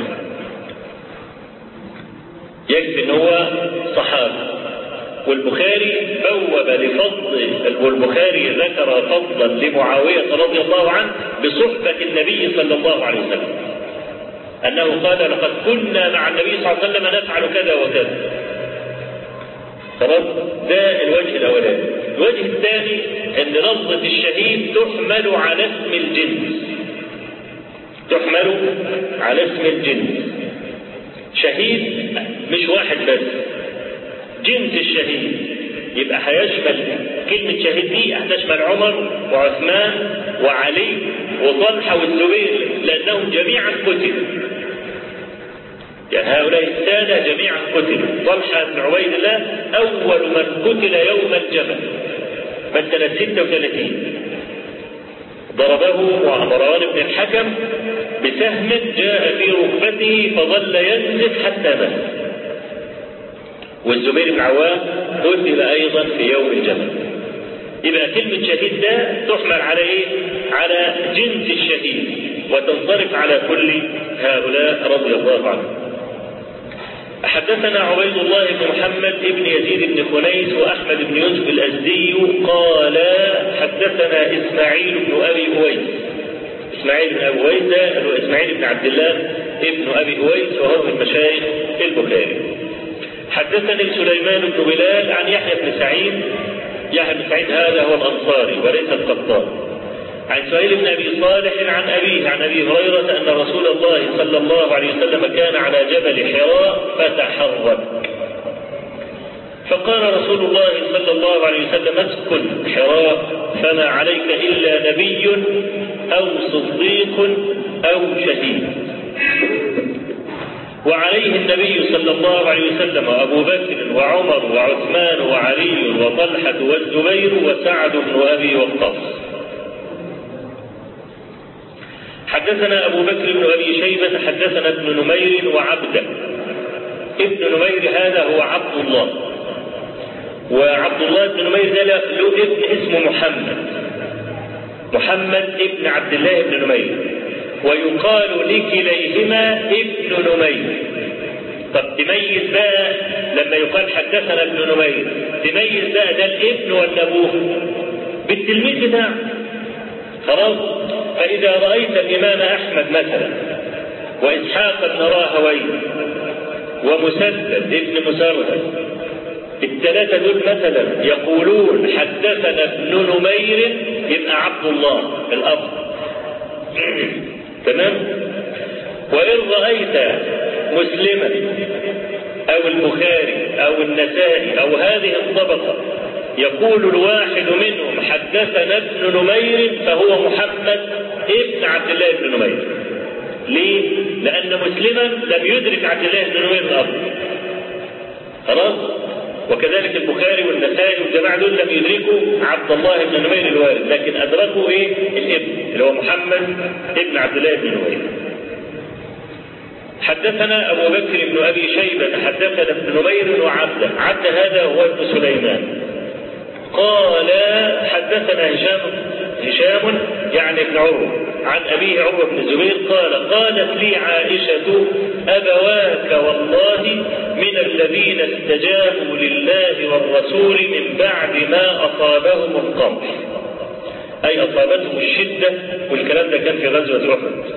يكفي ان هو صحابي والبخاري بوب لفضل والبخاري ذكر فضلا لمعاويه رضي الله عنه بصحبه النبي صلى الله عليه وسلم انه قال لقد كنا مع النبي صلى الله عليه وسلم نفعل كذا وكذا خلاص ده الوجه الاولاني الوجه الثاني ان لفظه الشهيد تحمل على اسم الجنس تحمل على اسم الجنس شهيد مش واحد بس جنس الشهيد يبقى هيشمل كلمة شهيد دي هتشمل عمر وعثمان وعلي وطلحة والزبير لأنهم جميعا قتلوا يعني هؤلاء السادة جميعا قتلوا طلحة بن عبيد الله أول من قتل يوم الجبل من سنة 36 ضربه مروان بن الحكم بسهم جاء في ركبته فظل ينزف حتى مات والزبير بن عوام قتل ايضا في يوم الجبل يبقى كلمة شهيد ده تحمل على ايه؟ على جنس الشهيد وتنصرف على كل هؤلاء رضي الله عنهم. حدثنا عبيد الله بن محمد بن يزيد بن خنيس واحمد بن يوسف الازدي قال حدثنا اسماعيل بن ابي اويس اسماعيل بن ابي اويس ده هو اسماعيل بن عبد الله ابن ابي اويس وهو من مشايخ البخاري حدثني سليمان بن بلال عن يحيى بن سعيد يحيى بن سعيد هذا هو الانصاري وليس القطان عن سهيل بن ابي صالح عن ابيه عن ابي هريره ان رسول الله صلى الله عليه وسلم كان على جبل حراء فتحرك فقال رسول الله صلى الله عليه وسلم اسكن حراء فما عليك الا نبي او صديق او شهيد وعليه النبي صلى الله عليه وسلم وابو بكر وعمر وعثمان وعلي وطلحه والزبير وسعد بن ابي وقاص حدثنا أبو بكر بن أبي شيبة حدثنا ابن نمير وعبده ابن نمير هذا هو عبد الله وعبد الله بن نمير ده له ابن اسمه محمد محمد ابن عبد الله بن نمير ويقال لكليهما ابن نمير طب تميز بقى لما يقال حدثنا ابن نمير تميز بقى ده الابن ولا ابوه بالتلميذ بتاعه خلاص فإذا رأيت الإمام أحمد مثلا وإسحاق بن راهوي ومسدد ابن مسرهد الثلاثة دول مثلا يقولون حدثنا ابن نمير يبقى عبد الله الأب تمام وإن رأيت مسلما أو البخاري أو النسائي أو هذه الطبقة يقول الواحد منهم حدثنا ابن نمير فهو محمد ابن عبد الله بن نمير ليه؟ لأن مسلما لم يدرك عبد الله بن نمير الأب خلاص؟ وكذلك البخاري والنسائي والجماعة دول لم يدركوا عبد الله بن نمير الوارد لكن أدركوا إيه؟ الابن اللي هو محمد ابن عبد الله بن نمير حدثنا أبو بكر بن أبي شيبة حدثنا ابن نمير وعبده عبد هذا هو ابن سليمان قال حدثنا هشام هشام يعني ابن عروة عن أبيه عروة بن الزبير قال قالت لي عائشة أبواك والله من الذين استجابوا لله والرسول من بعد ما أصابهم القمح أي أصابتهم الشدة والكلام ده كان في غزوة أحد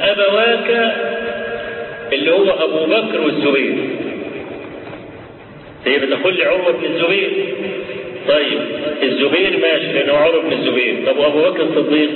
أبواك اللي هو أبو بكر والزبير هي بتقول لي عروة بن الزبير طيب الزبير ماشي لأنه عروة بن الزبير طب وأبو بكر الصديق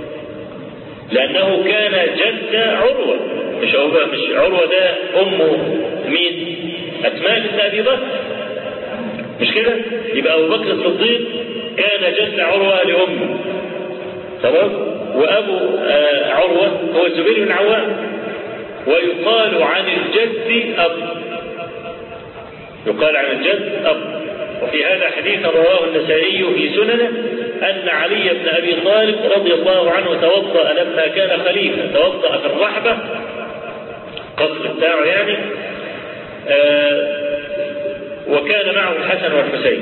لأنه كان جد عروة مش عروة مش عروة ده أمه مين؟ أسماء بن أبي بكر مش كده؟ يبقى أبو بكر الصديق كان جد عروة لأمه تمام؟ وأبو آه عروة هو الزبير بن عوام ويقال عن الجد أب يقال عن الجد أب وفي هذا حديث رواه النسائي في سننه أن علي بن أبي طالب رضي الله عنه توضأ لما كان خليفة توضأ في الرحبة قصر بتاعه يعني آه وكان معه الحسن والحسين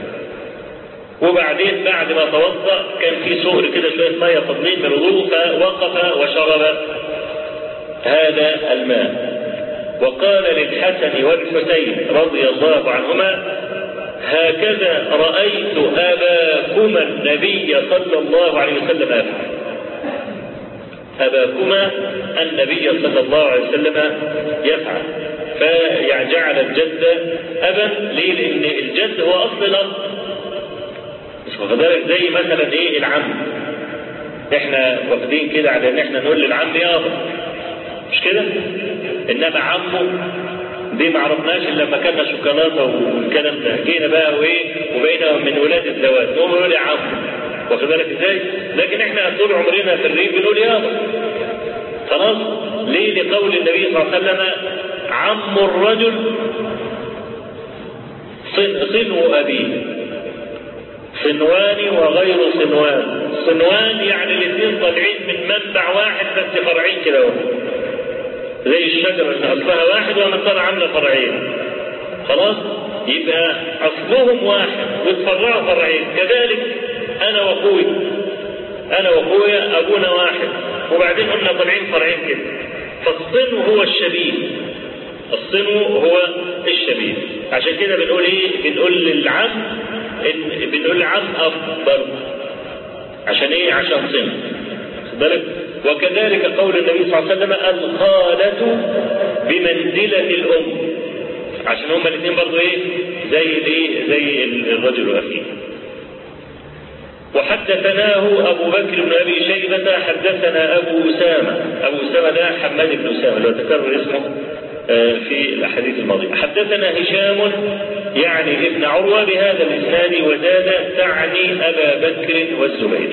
وبعدين بعد ما توضأ كان في سؤر كده شوية مية فاضلين من الوضوء فوقف وشرب هذا الماء وقال للحسن والحسين رضي الله عنهما هكذا رأيت أباكما النبي صلى الله عليه وسلم أفعل أباكما النبي صلى الله عليه وسلم يفعل فجعل الجد أبا ليه؟ لأن الجد هو أصل الأرض مش واخد بالك زي مثلا إيه العم إحنا واخدين كده على إن إحنا نقول للعم يابا مش كده؟ إنما عمه دي ما عرفناش الا لما كنا شوكولاته والكلام ده جينا بقى وايه وبقينا من ولاد الزواج نقوم نقول يا عم واخد بالك ازاي؟ لكن احنا طول عمرنا في الريف بنقول يابا خلاص ليه لقول النبي صلى الله عليه وسلم عم الرجل صن صنو ابيه صنوان وغير صنوان صنوان يعني الاثنين طالعين من منبع واحد بس فرعين كده زي الشجرة اللي أصلها واحد ومثلها عاملة فرعين خلاص يبقى أصلهم واحد وتفرعوا فرعين كذلك أنا وأخوي أنا وأخويا أبونا واحد وبعدين قلنا طالعين فرعين كده فالصنو هو الشبيه الصنو هو الشبيه عشان كده بنقول ايه بنقول للعم إن بنقول للعم اب برضه عشان ايه عشان صنو بالك وكذلك قول النبي صلى الله عليه وسلم الخالة بمنزلة الأم عشان هما الاثنين برضه ايه زي الايه زي الرجل واخيه وحدثناه أبو بكر بن أبي شيبة حدثنا أبو أسامة أبو أسامة ده حماد بن أسامة لو تكرر اسمه في الأحاديث الماضية حدثنا هشام يعني ابن عروة بهذا الإسناد وزاد تعني أبا بكر والزبير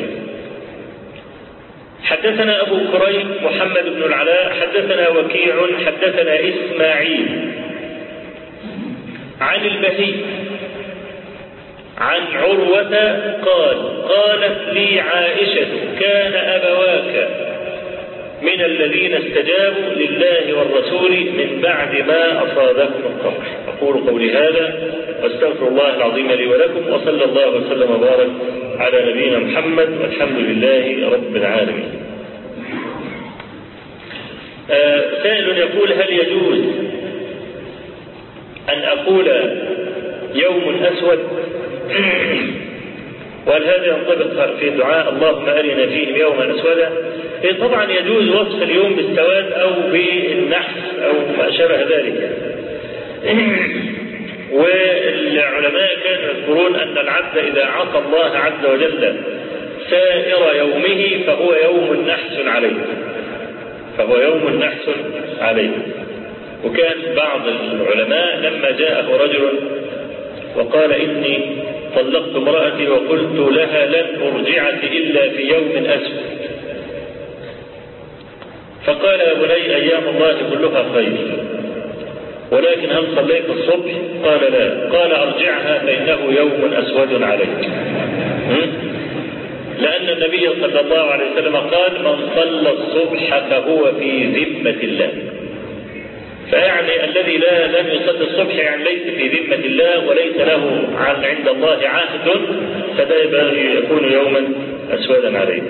حدثنا أبو كريم محمد بن العلاء حدثنا وكيع حدثنا إسماعيل عن البهي عن عروة قال قالت لي عائشة كان أبواك من الذين استجابوا لله والرسول من بعد ما أصابهم القرح أقول قولي هذا واستغفر الله العظيم لي ولكم وصلى الله وسلم وبارك على نبينا محمد والحمد لله رب العالمين آه سائل يقول هل يجوز أن أقول يوم أسود وهل هذا ينطبق في دعاء اللهم أرنا فيهم يوما أسودا إيه طبعا يجوز وصف اليوم بالسواد أو بالنحس أو ما شابه ذلك والعلماء كانوا يذكرون أن العبد إذا عصى الله عز وجل سائر يومه فهو يوم نحس عليه فهو يوم نحس عليه وكان بعض العلماء لما جاءه رجل وقال إني طلقت امرأتي وقلت لها لن أرجعك إلا في يوم أسود فقال يا بني أيام الله كلها خير ولكن هل صليت الصبح قال لا قال أرجعها فإنه يوم أسود عليك لأن النبي صلى الله عليه وسلم قال من صلى الصبح فهو في ذمة الله فيعني الذي لا لم يصلي الصبح يعني ليس في ذمة الله وليس له عند الله عهد فده يكون يوما أسودا عليه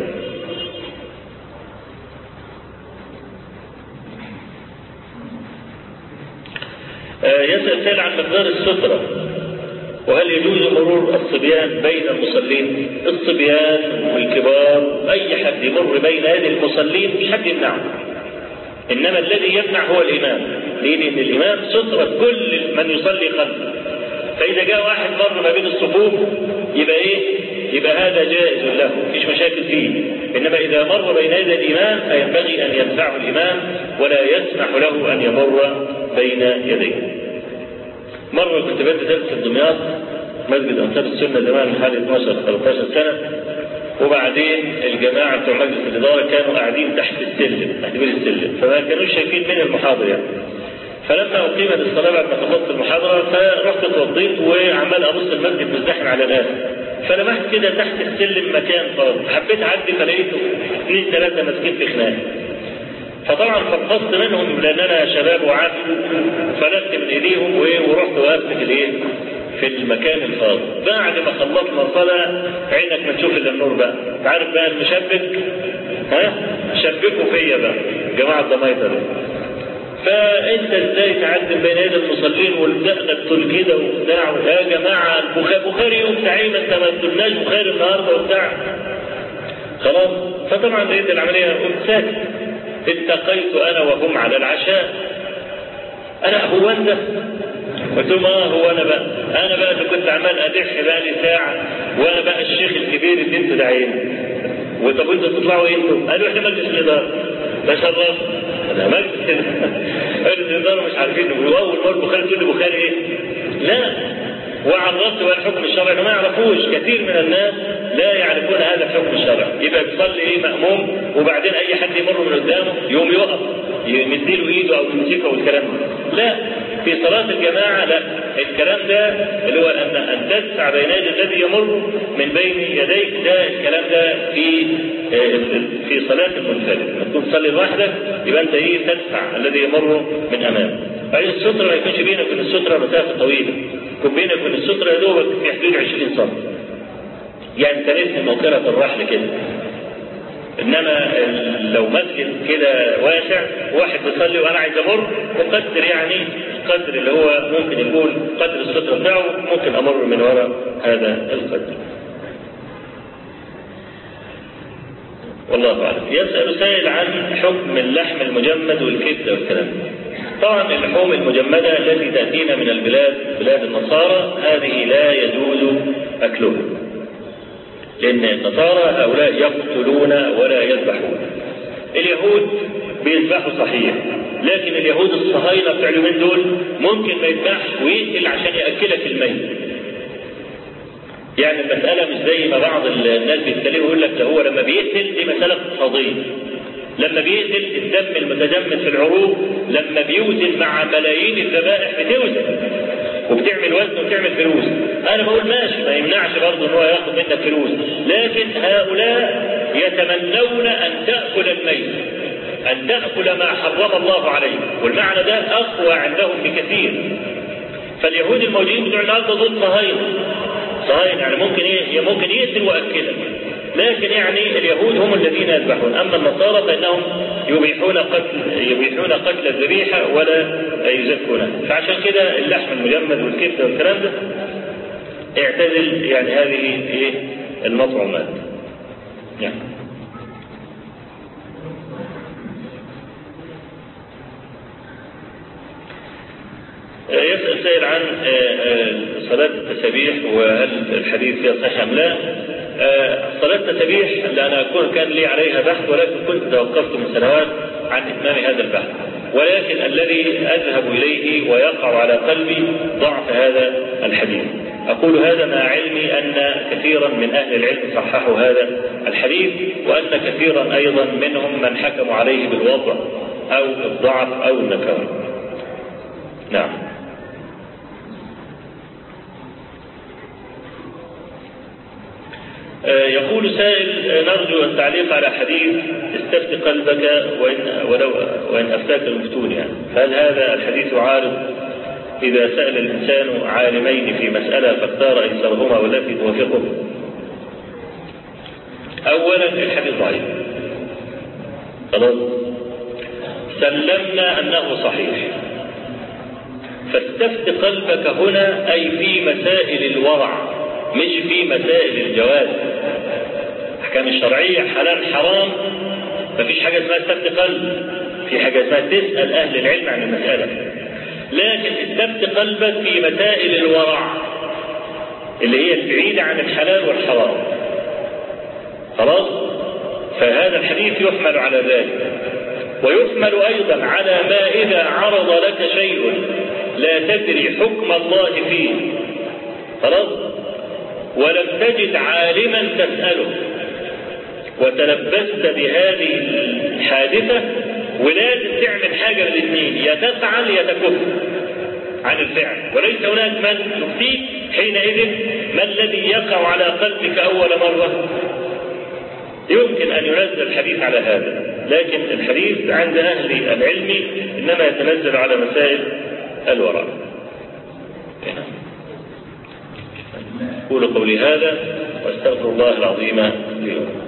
يسأل سائل عن مقدار السترة وهل يجوز مرور الصبيان بين المصلين الصبيان والكبار أي حد يمر بين يدي المصلين مش حد يمنعه إنما الذي يمنع هو الإمام ليه؟ لأن الإمام سترة كل من يصلي خلفه فإذا جاء واحد مر ما بين الصفوف يبقى إيه؟ يبقى هذا جائز له مفيش مشاكل فيه إنما إذا مر بين يدي الإمام فينبغي أن يدفعه الإمام ولا يسمح له أن يمر بين يديه مرة كنت بدي درس في دمياط مسجد أنصار السنة زمان من حوالي 12 13 سنة وبعدين الجماعة بتوع مجلس الإدارة كانوا قاعدين تحت السلم تحت بير السلم فما كانوش شايفين من المحاضر يعني فلما أقيمت الصلاة بعد ما خلصت المحاضرة فرحت اتوضيت وعمال أبص المسجد مزدحم على الآن فلمحت كده تحت السلم مكان فاضي حبيت أعدي فلقيت اثنين ثلاثة ماسكين في خناق فطبعا فقصت منهم لان انا شباب وعافي فلت من ايديهم ورحت وقفت في الايه؟ في المكان الفاضي بعد ما خلصنا صلاة عينك ما تشوف الا النور بقى عارف بقى المشبك ها شبكوا فيا بقى جماعة الضمايطة دي فانت ازاي تعدل بين يدي المصلين والدقنة بتقول كده وبتاع يا جماعة البخاري يوم تعيين انت ما تقولناش بخاري النهارده وبتاع خلاص فطبعا لقيت العملية قمت ساكت التقيت انا وهم على العشاء انا هو انت قلت لهم اه هو انا بقى انا بقى اللي كنت عمال ادح بقى لي ساعه وانا بقى الشيخ الكبير اللي انتوا داعين وطب انتوا تطلعوا ايه انتوا؟ قالوا احنا مجلس الاداره تشرف انا مجلس مجلس الاداره مش عارفين واول مره البخاري تقول لي بخاري ايه؟ لا وعرفت بقى الحكم الشرعي ما يعرفوش كثير من الناس لا يعرفون هذا الحكم الشرعي يبقى بيصلي ايه مأموم وبعدين اي حد يمر من قدامه يقوم يقف يمديله ايده او يمسكه والكلام ده لا في صلاة الجماعة لا الكلام ده اللي هو أن أن تدفع بين يدي الذي يمر من بين يديك ده الكلام ده في في صلاة المنفرد لما تكون تصلي لوحدك يبقى أنت إيه تدفع الذي يمر من أمامك بعدين السترة ما يكونش بينك وبين السترة مسافة طويلة يكون بينك وبين السترة يا دوبك في حدود 20 سم يعني تنسي موكلة الرحل كده انما لو مسجد كده واسع واحد بيصلي وانا عايز امر اقدر يعني القدر اللي هو ممكن يكون قدر الستره بتاعه ممكن امر من وراء هذا القدر. والله اعلم. يسال سائل عن حكم اللحم المجمد والكبده والكلام ده. طبعا اللحوم المجمده التي تاتينا من البلاد بلاد النصارى هذه لا يجوز اكلها. لأن النصارى هؤلاء يقتلون ولا يذبحون اليهود بيذبحوا صحيح لكن اليهود الصهاينة بتوع اليومين دول ممكن ما يذبحش ويقتل عشان يأكلك الميت يعني المسألة مش زي ما بعض الناس بيتكلموا يقول لك ده هو لما بيقتل دي مسألة اقتصادية لما بيقتل الدم المتجمد في العروق لما بيوزن مع ملايين الذبائح بتوزن وبتعمل وزن وبتعمل فلوس انا بقول ماشي ما يمنعش برضه ان هو ياخد منك فلوس لكن هؤلاء يتمنون ان تاكل الميت ان تاكل ما حرم الله عليه والمعنى ده اقوى عندهم بكثير فاليهود الموجودين بتوع النهارده دول صهاينه صهاينه يعني ممكن ايه ممكن يقتل واكلك لكن يعني اليهود هم الذين يذبحون اما النصارى فانهم يبيحون قتل يبيحون قتل الذبيحه ولا يزكونها فعشان كده اللحم المجمد والكبده والكلام ده اعتزل يعني هذه ايه المطعومات يعني يسأل سائل عن صلاة التسابيح وهل الحديث فيها صحيح أم لا؟ صلاة التسابيح أنا أكون كان لي عليها بحث ولكن كنت توقفت من سنوات عن إتمام هذا البحث ولكن الذي أذهب إليه ويقع على قلبي ضعف هذا الحديث أقول هذا مع علمي أن كثيرا من أهل العلم صححوا هذا الحديث وأن كثيرا أيضا منهم من حكموا عليه بالوضع أو الضعف أو النكارة نعم يقول سائل نرجو التعليق على حديث استفت قلبك وإن, ولو وإن أفتاك المفتون يعني هل هذا الحديث عارض إذا سأل الإنسان عالمين في مسألة فاختار أيسرهما والتي توافقه أولا الحديث ضعيف خلاص سلمنا أنه صحيح فاستفت قلبك هنا أي في مسائل الورع مش في مسائل الجواز احكام الشرعيه حلال حرام مفيش حاجه اسمها استفت قلب في حاجه اسمها تسال اهل العلم عن المساله لكن استفت قلبك في مسائل الورع اللي هي البعيدة عن الحلال والحرام خلاص فهذا الحديث يحمل على ذلك ويحمل أيضا على ما إذا عرض لك شيء لا تدري حكم الله فيه خلاص ولم تجد عالما تسأله وتلبست بهذه الحادثة ولازم تعمل حاجة من الاثنين يا تفعل يا تكف عن الفعل وليس هناك من يفتيك حينئذ ما الذي يقع على قلبك أول مرة يمكن أن ينزل الحديث على هذا لكن الحديث عند أهل العلم إنما يتنزل على مسائل الورع أقول قولي هذا واستغفر الله العظيم لي